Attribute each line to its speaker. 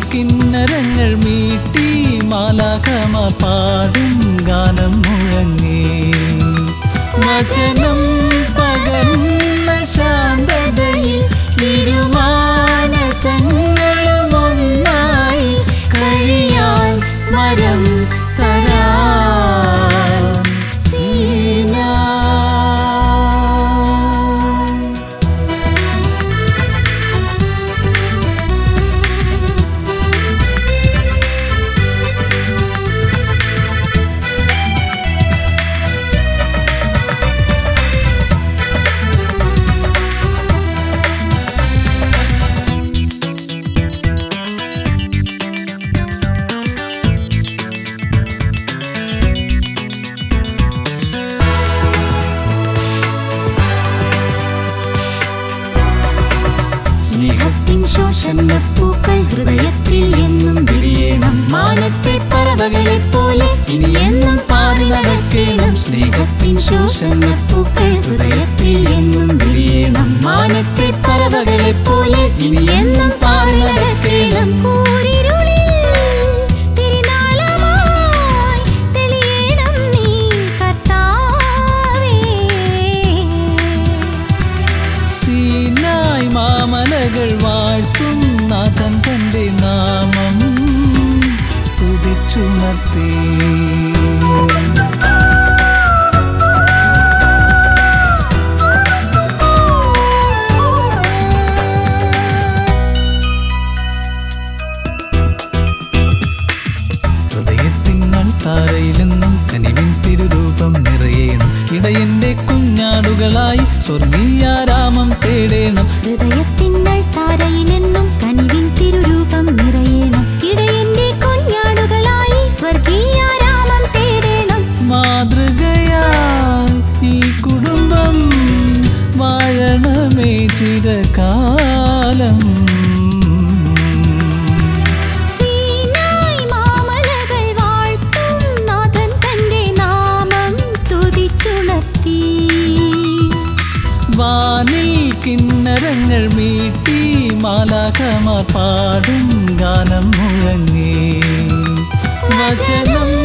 Speaker 1: കിന്നരങ്ങൾ മീട്ടി മാലാഖമാർ പാടും ഗാനം മുഴങ്ങി വചനം പകർന്ന ശാന്തതയിൽ ഇരുമാനസങ്ങളും ഒന്നായി കഴിയാൻ വരം തരാൻ സീനാ
Speaker 2: സ്നേഹത്തിൻ ശോഷണ പൂക്കൾ ഹൃദയത്തിൽ എന്നും വിരിയണം മാനത്തെ പറവകളെ പോലെ ഇനി എന്നും പാറി നടക്കണം സ്നേഹത്തിൻ ശോഷണ പൂക്കൾ ഹൃദയത്തിൽ എന്നും വിരിയണം മാനത്തെ പറവകളെ പോലെ ഇനി എന്നും പാറി നടക്കണം കൂരിരുളിൽ തിരുനാളമായി തെളിയണം നീ കർത്താവേ
Speaker 1: സീനായ് മാമലകൾ വാഴ്ത്തും നാഥൻ തന്റെ നാമം സ്തുതിച്ചുണർത്തി ഹൃദയത്തിൻ താരയിലെന്നും കനിവിൻ തിരുരൂപം നിറയണം ഇടയന്റെ കുഞ്ഞാടുകളായി സ്വർഗീയാരാമം തേടേണം
Speaker 2: ഹൃദയത്തിന്നൾ താരയിലെന്നും കനിവിൻ തിരുരൂപം നിറയണം ഇടയന്റെ കുഞ്ഞാടുകളായി സ്വർഗീയാരാമം തേടണം
Speaker 1: മാതൃകയാൽ ഈ കുടുംബം വാഴണമേ ചിരകാലം
Speaker 2: സീനായ് മാമലകൾ വാഴ്ത്തും നാഥൻ തന്റെ നാമം സ്തുതിച്ചുണർത്തി
Speaker 1: വാനിൽ കിന്നരങ്ങൾ മീട്ടി മാലാഖമാർ പാടും ഗാനം മുഴങ്ങി വചനം